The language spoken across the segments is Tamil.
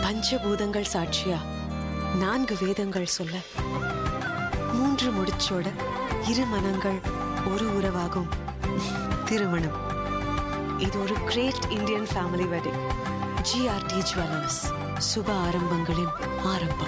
பஞ்சபூதங்கள் சாட்சியா நான்கு வேதங்கள் சொல்ல மூன்று முடிச்சோட இரு மனங்கள் ஒரு உறவாகும் திருமணம் இது ஒரு great Indian family wedding GRT jewellers சுப ஆரம்பங்களின் ஆரம்பம்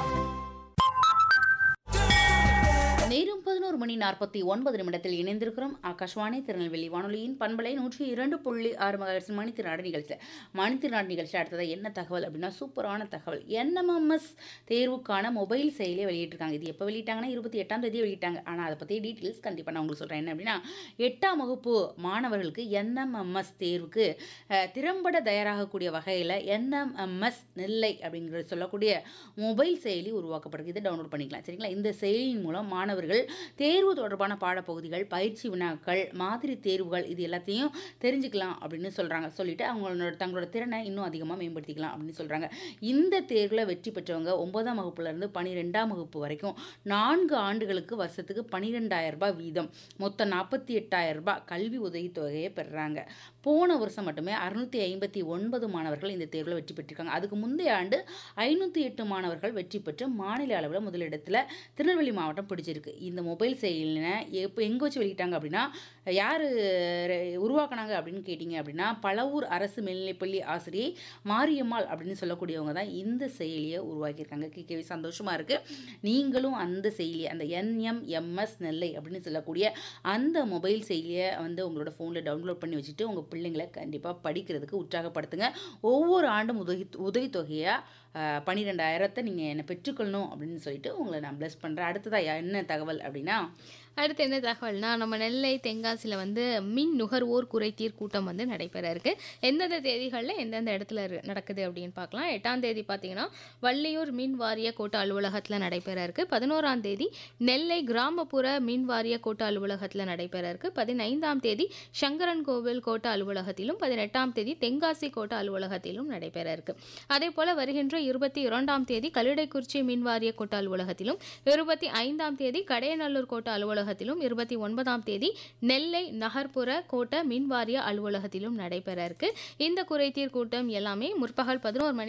நேரம் பதினோரு மணி நாற்பத்தி ஒன்பது நிமிடத்தில் இணைந்திருக்கிறோம் ஆகாஷ்வாணி திருநெல்வேலி வானொலியின் பண்பலை நூற்றி இரண்டு புள்ளி ஆறு மகர்ஸ் மணித்திருநாடு நிகழ்ச்சியில் மணித்திருநாடு நிகழ்ச்சி அடுத்தது என்ன தகவல் அப்படின்னா சூப்பரான தகவல் என்எம்எம்எஸ் தேர்வுக்கான மொபைல் செயலியை வெளியிட்டிருக்காங்க இது எப்போ வெளியிட்டாங்கன்னா இருபத்தி எட்டாம் தேதி வெளியிட்டாங்க ஆனால் அதை பற்றி டீட்டெயில்ஸ் கண்டிப்பாக நான் உங்களுக்கு சொல்கிறேன் என்ன அப்படின்னா எட்டாம் வகுப்பு மாணவர்களுக்கு என்எம்எம்எஸ் தேர்வுக்கு அஹ், திறம்பட தயாராகக்கூடிய வகையில் என்எம்எம்எஸ் நெல்லை அப்படிங்கிறது சொல்லக்கூடிய மொபைல் செயலி உருவாக்கப்படுது இதை டவுன்லோட் பண்ணிக்கலாம் சரிங்களா இந்த செயலியின் மூலம் மாணவர்கள் தேர்வு தொடர்பான பாடப்பகுதிகள் பயிற்சி வினாக்கள் மாதிரி தேர்வுகள் இது எல்லாத்தையும் தெரிஞ்சுக்கலாம் அப்படின்னு சொல்கிறாங்க சொல்லிட்டு அவங்களோட தங்களோட திறனை இன்னும் அதிகமாக மேம்படுத்திக்கலாம் அப்படின்னு சொல்கிறாங்க இந்த தேர்வில் வெற்றி பெற்றவங்க ஒன்பதாம் வகுப்புலேருந்து பன்னிரெண்டாம் வகுப்பு வரைக்கும் நான்கு ஆண்டுகளுக்கு வருஷத்துக்கு பன்னிரெண்டாயிரம் ரூபாய் வீதம் மொத்தம் நாற்பத்தி எட்டாயிரம் ரூபாய் கல்வி உதவித்தொகையை பெறுறாங்க போன வருஷம் மட்டுமே அறுநூத்தி ஐம்பத்தி ஒன்பது மாணவர்கள் இந்த தேர்வில் வெற்றி பெற்றிருக்காங்க அதுக்கு முந்தைய ஆண்டு ஐநூற்றி எட்டு மாணவர்கள் வெற்றி பெற்று மாநில அளவில் முதலிடத்தில் திருநெல்வேலி மாவட்டம் பிடிச்சிருக்கு இந்த மொபைல் செயலினை எப்போ எங்கே வச்சு வெளியிட்டாங்க அப்படின்னா யார் உருவாக்குனாங்க அப்படின்னு கேட்டிங்க அப்படின்னா பலவூர் அரசு மேல்நிலைப்பள்ளி ஆசிரியை மாரியம்மாள் அப்படின்னு சொல்லக்கூடியவங்க தான் இந்த செயலியை உருவாக்கியிருக்காங்க கேட்கவே சந்தோஷமாக இருக்குது நீங்களும் அந்த செயலியை அந்த என்எம்எம்எஸ் நெல்லை அப்படின்னு சொல்லக்கூடிய அந்த மொபைல் செயலியை வந்து உங்களோட ஃபோனில் டவுன்லோட் பண்ணி வச்சுட்டு உங்கள் பிள்ளைங்களை கண்டிப்பாக படிக்கிறதுக்கு உற்சாகப்படுத்துங்க ஒவ்வொரு ஆண்டும் உதவி உதவித்தொகையாக பன்னிரெண்டாயிரத்தை நீங்கள் என்னை பெற்றுக்கொள்ளணும் அப்படின்னு சொல்லிட்டு உங்களை நான் ப்ளஸ் பண்ணுறேன் அடுத்ததாக என்ன தகவல் அப்படின்னா அடுத்து என்ன தகவல்னா நம்ம நெல்லை தென்காசியில் வந்து மின் நுகர்வோர் குறைதீர் கூட்டம் வந்து நடைபெற இருக்கு எந்தெந்த தேதிகளில் எந்தெந்த இடத்துல இரு- நடக்குது அப்படின்னு பார்க்கலாம் எட்டாம் தேதி பார்த்தீங்கன்னா வள்ளியூர் மின் வாரிய கோட்ட அலுவலகத்தில் நடைபெற இருக்கு பதினோராம் தேதி நெல்லை கிராமப்புற மின் வாரிய கோட்ட அலுவலகத்தில் நடைபெற இருக்கு பதினைந்தாம் தேதி சங்கரன் கோவில் கோட்ட அலுவலகத்திலும் பதினெட்டாம் தேதி தென்காசி கோட்ட அலுவலகத்திலும் நடைபெற இருக்கு அதே போல வருகின்ற இருபத்தி இரண்டாம் தேதி கல்லிடைக்குறிச்சி மின் வாரிய கோட்ட அலுவலகத்திலும் இருபத்தி ஐந்தாம் தேதி கடையநல்லூர் கோட்ட அலுவலகத்திலும் இருபத்தி ஒன்பதாம் தேதி நெல்லை நகர்ப்புற கோட்ட மின் வாரிய அலுவலகத்திலும் நடைபெற இருக்கு இந்த குறைதீர் கூட்டம் எல்லாமே முற்பகல் பதினோரு மணி